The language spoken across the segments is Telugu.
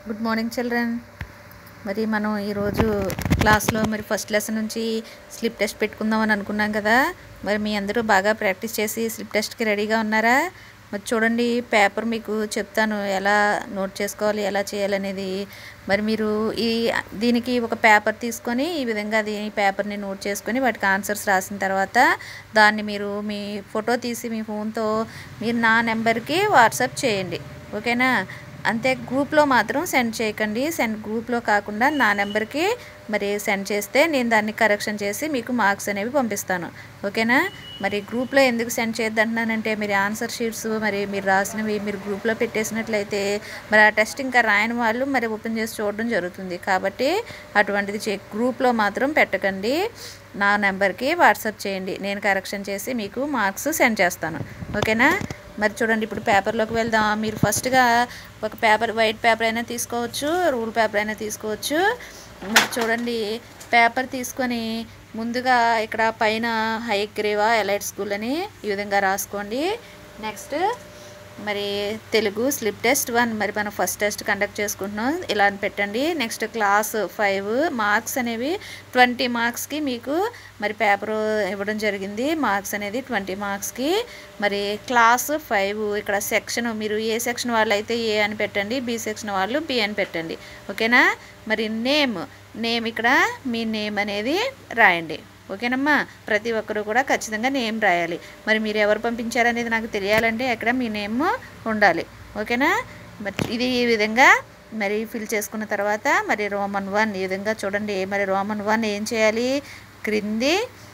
గుడ్ మార్నింగ్ చిల్డ్రన్ మరి మనం ఈరోజు క్లాస్లో మరి ఫస్ట్ లెసన్ నుంచి స్లిప్ టెస్ట్ పెట్టుకుందాం అని అనుకున్నాం కదా మరి మీ అందరూ బాగా ప్రాక్టీస్ చేసి స్లిప్ టెస్ట్కి రెడీగా ఉన్నారా మరి చూడండి పేపర్ మీకు చెప్తాను ఎలా నోట్ చేసుకోవాలి ఎలా చేయాలనేది మరి మీరు ఈ దీనికి ఒక పేపర్ తీసుకొని ఈ విధంగా దీని పేపర్ని నోట్ చేసుకొని వాటికి ఆన్సర్స్ రాసిన తర్వాత దాన్ని మీరు మీ ఫోటో తీసి మీ ఫోన్తో మీరు నా నెంబర్కి వాట్సాప్ చేయండి ఓకేనా అంతే గ్రూప్లో మాత్రం సెండ్ చేయకండి సెండ్ గ్రూప్లో కాకుండా నా నెంబర్కి మరి సెండ్ చేస్తే నేను దాన్ని కరెక్షన్ చేసి మీకు మార్క్స్ అనేవి పంపిస్తాను ఓకేనా మరి గ్రూప్లో ఎందుకు సెండ్ చేయొద్దంటున్నానంటే మీరు ఆన్సర్ షీట్స్ మరి మీరు రాసినవి మీరు గ్రూప్లో పెట్టేసినట్లయితే మరి ఆ టెస్ట్ ఇంకా రాయని వాళ్ళు మరి ఓపెన్ చేసి చూడడం జరుగుతుంది కాబట్టి అటువంటిది చే గ్రూప్లో మాత్రం పెట్టకండి నా నెంబర్కి వాట్సాప్ చేయండి నేను కరెక్షన్ చేసి మీకు మార్క్స్ సెండ్ చేస్తాను ఓకేనా మరి చూడండి ఇప్పుడు పేపర్లోకి వెళ్దాం మీరు ఫస్ట్గా ఒక పేపర్ వైట్ పేపర్ అయినా తీసుకోవచ్చు రూల్ పేపర్ అయినా తీసుకోవచ్చు మరి చూడండి పేపర్ తీసుకొని ముందుగా ఇక్కడ పైన హైగ్రీవా ఎలైట్ స్కూల్ అని ఈ విధంగా రాసుకోండి నెక్స్ట్ మరి తెలుగు స్లిప్ టెస్ట్ వన్ మరి మనం ఫస్ట్ టెస్ట్ కండక్ట్ చేసుకుంటున్నాం ఇలా అని పెట్టండి నెక్స్ట్ క్లాస్ ఫైవ్ మార్క్స్ అనేవి ట్వంటీ మార్క్స్కి మీకు మరి పేపర్ ఇవ్వడం జరిగింది మార్క్స్ అనేది ట్వంటీ మార్క్స్కి మరి క్లాస్ ఫైవ్ ఇక్కడ సెక్షన్ మీరు ఏ సెక్షన్ వాళ్ళు అయితే ఏ అని పెట్టండి బి సెక్షన్ వాళ్ళు బి అని పెట్టండి ఓకేనా మరి నేమ్ నేమ్ ఇక్కడ మీ నేమ్ అనేది రాయండి ఓకేనమ్మా ప్రతి ఒక్కరు కూడా ఖచ్చితంగా నేమ్ రాయాలి మరి మీరు ఎవరు పంపించారనేది నాకు తెలియాలంటే అక్కడ మీ నేమ్ ఉండాలి ఓకేనా మరి ఇది ఈ విధంగా మరి ఫిల్ చేసుకున్న తర్వాత మరి రోమన్ వన్ ఈ విధంగా చూడండి మరి రోమన్ వన్ ఏం చేయాలి క్రింది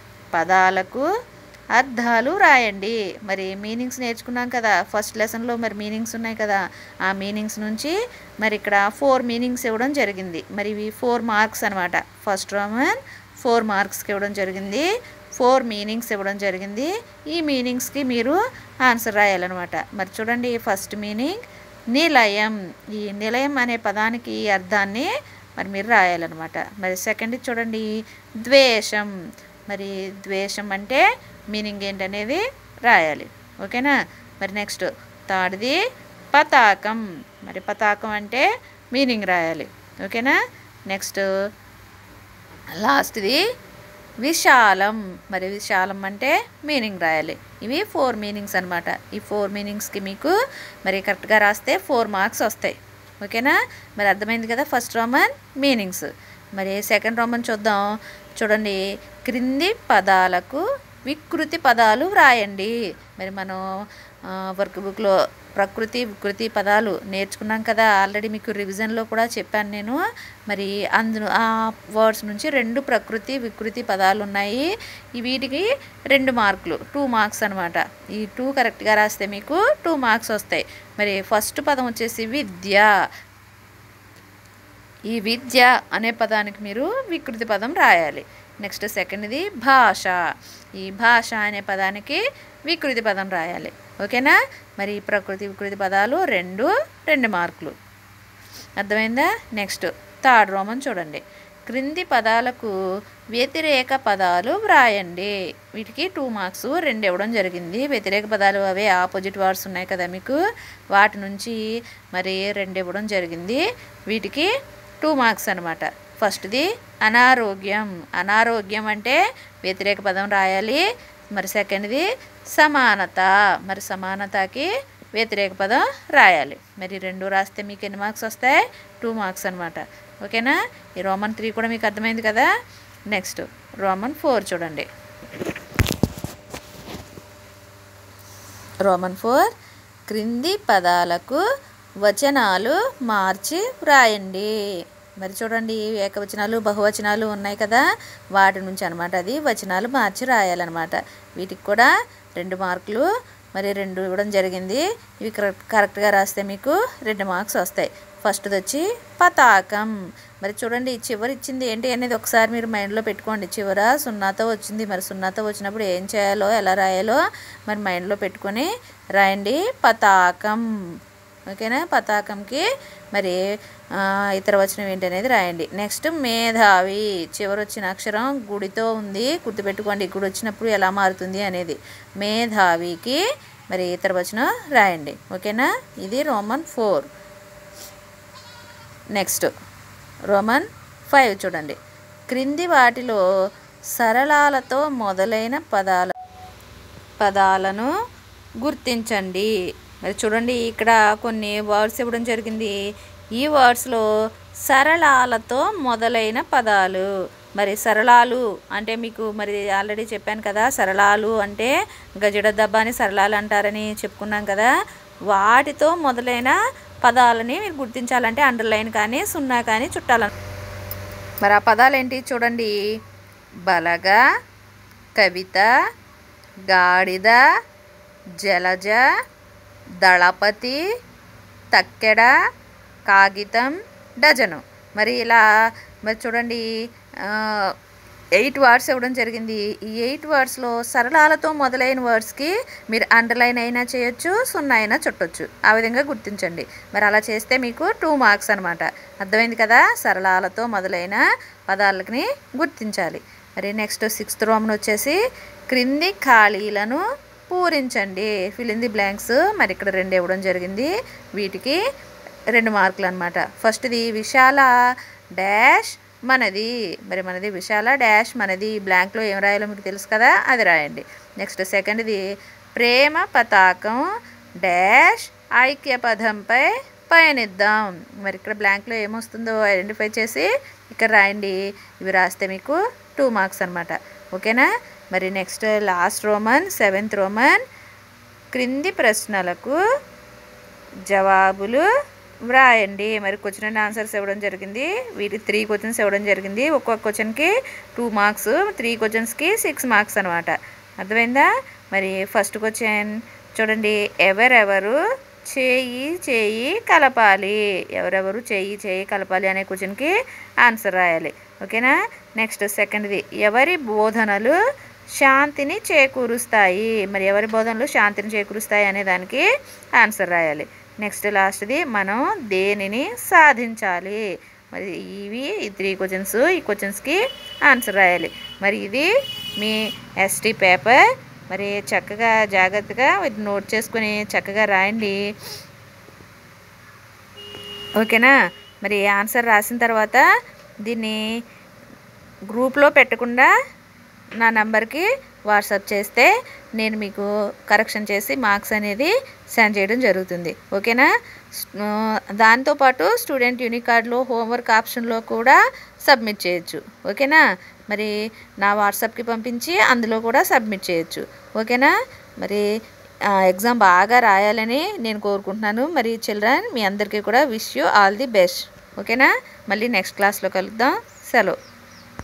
పదాలకు అర్థాలు రాయండి మరి మీనింగ్స్ నేర్చుకున్నాం కదా ఫస్ట్ లెసన్లో మరి మీనింగ్స్ ఉన్నాయి కదా ఆ మీనింగ్స్ నుంచి మరి ఇక్కడ ఫోర్ మీనింగ్స్ ఇవ్వడం జరిగింది మరి ఇవి ఫోర్ మార్క్స్ అనమాట ఫస్ట్ రోమన్ ఫోర్ మార్క్స్కి ఇవ్వడం జరిగింది ఫోర్ మీనింగ్స్ ఇవ్వడం జరిగింది ఈ మీనింగ్స్కి మీరు ఆన్సర్ రాయాలన్నమాట మరి చూడండి ఫస్ట్ మీనింగ్ నిలయం ఈ నిలయం అనే పదానికి అర్థాన్ని మరి మీరు రాయాలన్నమాట మరి సెకండ్ చూడండి ద్వేషం మరి ద్వేషం అంటే మీనింగ్ ఏంటనేది రాయాలి ఓకేనా మరి నెక్స్ట్ థర్డ్ది పతాకం మరి పతాకం అంటే మీనింగ్ రాయాలి ఓకేనా నెక్స్ట్ లాస్ట్ది విశాలం మరి విశాలం అంటే మీనింగ్ రాయాలి ఇవి ఫోర్ మీనింగ్స్ అనమాట ఈ ఫోర్ మీనింగ్స్కి మీకు మరి కరెక్ట్గా రాస్తే ఫోర్ మార్క్స్ వస్తాయి ఓకేనా మరి అర్థమైంది కదా ఫస్ట్ రోమన్ మీనింగ్స్ మరి సెకండ్ రోమన్ చూద్దాం చూడండి క్రింది పదాలకు వికృతి పదాలు వ్రాయండి మరి మనం వర్క్ బుక్లో ప్రకృతి వికృతి పదాలు నేర్చుకున్నాం కదా ఆల్రెడీ మీకు రివిజన్లో కూడా చెప్పాను నేను మరి అందులో ఆ వర్డ్స్ నుంచి రెండు ప్రకృతి వికృతి పదాలు ఉన్నాయి ఈ వీటికి రెండు మార్కులు టూ మార్క్స్ అనమాట ఈ టూ కరెక్ట్గా రాస్తే మీకు టూ మార్క్స్ వస్తాయి మరి ఫస్ట్ పదం వచ్చేసి విద్య ఈ విద్య అనే పదానికి మీరు వికృతి పదం రాయాలి నెక్స్ట్ సెకండ్ది భాష ఈ భాష అనే పదానికి వికృతి పదం రాయాలి ఓకేనా మరి ప్రకృతి వికృతి పదాలు రెండు రెండు మార్కులు అర్థమైందా నెక్స్ట్ థర్డ్ రోమన్ చూడండి క్రింది పదాలకు వ్యతిరేక పదాలు వ్రాయండి వీటికి టూ మార్క్స్ రెండు ఇవ్వడం జరిగింది వ్యతిరేక పదాలు అవే ఆపోజిట్ వర్డ్స్ ఉన్నాయి కదా మీకు వాటి నుంచి మరి రెండు ఇవ్వడం జరిగింది వీటికి టూ మార్క్స్ అనమాట ఫస్ట్ది అనారోగ్యం అనారోగ్యం అంటే వ్యతిరేక పదం రాయాలి మరి సెకండ్ది సమానత మరి సమానతకి వ్యతిరేక పదం రాయాలి మరి రెండు రాస్తే మీకు ఎన్ని మార్క్స్ వస్తాయి టూ మార్క్స్ అనమాట ఓకేనా ఈ రోమన్ త్రీ కూడా మీకు అర్థమైంది కదా నెక్స్ట్ రోమన్ ఫోర్ చూడండి రోమన్ ఫోర్ క్రింది పదాలకు వచనాలు మార్చి వ్రాయండి మరి చూడండి ఏకవచనాలు బహువచనాలు ఉన్నాయి కదా వాటి నుంచి అనమాట అది వచనాలు మార్చి రాయాలన్నమాట వీటికి కూడా రెండు మార్కులు మరి రెండు ఇవ్వడం జరిగింది ఇవి కరెక్ట్ కరెక్ట్గా రాస్తే మీకు రెండు మార్క్స్ వస్తాయి ఫస్ట్ది వచ్చి పతాకం మరి చూడండి చివరి ఇచ్చింది ఏంటి అనేది ఒకసారి మీరు మైండ్లో పెట్టుకోండి చివర సున్నాతో వచ్చింది మరి సున్నాతో వచ్చినప్పుడు ఏం చేయాలో ఎలా రాయాలో మరి మైండ్లో పెట్టుకొని రాయండి పతాకం ఓకేనా పతాకంకి మరి ఇతర వచనం ఏంటి అనేది రాయండి నెక్స్ట్ మేధావి చివరి వచ్చిన అక్షరం గుడితో ఉంది గుర్తుపెట్టుకోండి గుడి వచ్చినప్పుడు ఎలా మారుతుంది అనేది మేధావికి మరి ఇతర వచనం రాయండి ఓకేనా ఇది Roman four next Roman five చూడండి క్రింది వాటిలో సరళాలతో మొదలైన పదాల పదాలను గుర్తించండి మరి చూడండి ఇక్కడ కొన్ని వర్డ్స్ ఇవ్వడం జరిగింది ఈ వర్డ్స్లో సరళాలతో మొదలైన పదాలు మరి సరళాలు అంటే మీకు మరి ఆల్రెడీ చెప్పాను కదా సరళాలు అంటే గజడ దబ్బాని సరళాలు అంటారని చెప్పుకున్నాం కదా వాటితో మొదలైన పదాలని మీరు గుర్తించాలంటే అండర్లైన్ కానీ సున్నా కానీ చుట్టాల మరి ఆ పదాలు ఏంటి చూడండి బలగ కవిత గాడిద జలజ దళపతి తక్కెడ కాగితం డజను మరి ఇలా మరి చూడండి ఎయిట్ వర్డ్స్ ఇవ్వడం జరిగింది ఈ ఎయిట్ వర్డ్స్లో సరళాలతో మొదలైన వర్డ్స్కి మీరు అండర్లైన్ అయినా చేయొచ్చు సున్నా అయినా చుట్టొచ్చు ఆ విధంగా గుర్తించండి మరి అలా చేస్తే మీకు టూ మార్క్స్ అనమాట అర్థమైంది కదా సరళాలతో మొదలైన పదాలని గుర్తించాలి మరి నెక్స్ట్ సిక్స్త్ రోమన్ వచ్చేసి క్రింది ఖాళీలను పూరించండి ఫిల్ ఇన్ ది బ్లాంక్స్ మరి ఇక్కడ రెండు ఇవ్వడం జరిగింది వీటికి రెండు మార్కులు అనమాట ఫస్ట్ది విశాల డాష్ మనది మరి మనది విశాల డాష్ మనది బ్లాంక్లో ఏం రాయాలో మీకు తెలుసు కదా అది రాయండి నెక్స్ట్ సెకండ్ది ప్రేమ పతాకం డాష్ ఐక్య పదంపై పయనిద్దాం మరి ఇక్కడ బ్లాంక్లో ఏమొస్తుందో ఐడెంటిఫై చేసి ఇక్కడ రాయండి ఇవి రాస్తే మీకు టూ మార్క్స్ అనమాట ఓకేనా మరి next last Roman seventh Roman క్రింది ప్రశ్నలకు జవాబులు వ్రాయండి మరి క్వశ్చన్ అండ్ ఆన్సర్స్ ఇవ్వడం జరిగింది వీటి త్రీ క్వశ్చన్స్ ఇవ్వడం జరిగింది ఒక్కొక్క క్వశ్చన్కి టూ మార్క్స్ త్రీ క్వశ్చన్స్కి సిక్స్ మార్క్స్ అనమాట అర్థమైందా మరి ఫస్ట్ క్వశ్చన్ చూడండి ఎవరెవరు చేయి చేయి కలపాలి ఎవరెవరు చేయి చేయి కలపాలి అనే క్వశ్చన్కి ఆన్సర్ రాయాలి ఓకేనా నెక్స్ట్ సెకండ్ది ఎవరి బోధనలు శాంతిని చేకూరుస్తాయి మరి ఎవరి బోధనలు శాంతిని చేకూరుస్తాయి అనే దానికి ఆన్సర్ రాయాలి నెక్స్ట్ లాస్ట్ది మనం దేనిని సాధించాలి మరి ఇవి ఈ త్రీ క్వశ్చన్స్ ఈ క్వశ్చన్స్కి ఆన్సర్ రాయాలి మరి ఇది మీ ఎస్టీ పేపర్ మరి చక్కగా జాగ్రత్తగా ఇది నోట్ చేసుకుని చక్కగా రాయండి ఓకేనా మరి ఆన్సర్ రాసిన తర్వాత దీన్ని గ్రూప్లో పెట్టకుండా నా నంబర్కి వాట్సాప్ చేస్తే నేను మీకు కరెక్షన్ చేసి మార్క్స్ అనేది సెండ్ చేయడం జరుగుతుంది ఓకేనా దాంతోపాటు స్టూడెంట్ యూనిక్ కార్డులో హోంవర్క్ ఆప్షన్లో కూడా సబ్మిట్ చేయొచ్చు ఓకేనా మరి నా వాట్సాప్కి పంపించి అందులో కూడా సబ్మిట్ చేయొచ్చు ఓకేనా మరి ఎగ్జామ్ బాగా రాయాలని నేను కోరుకుంటున్నాను మరి చిల్డ్రన్ మీ అందరికీ కూడా wish you all the best ఓకేనా మళ్ళీ నెక్స్ట్ క్లాస్లో కలుద్దాం సెలవు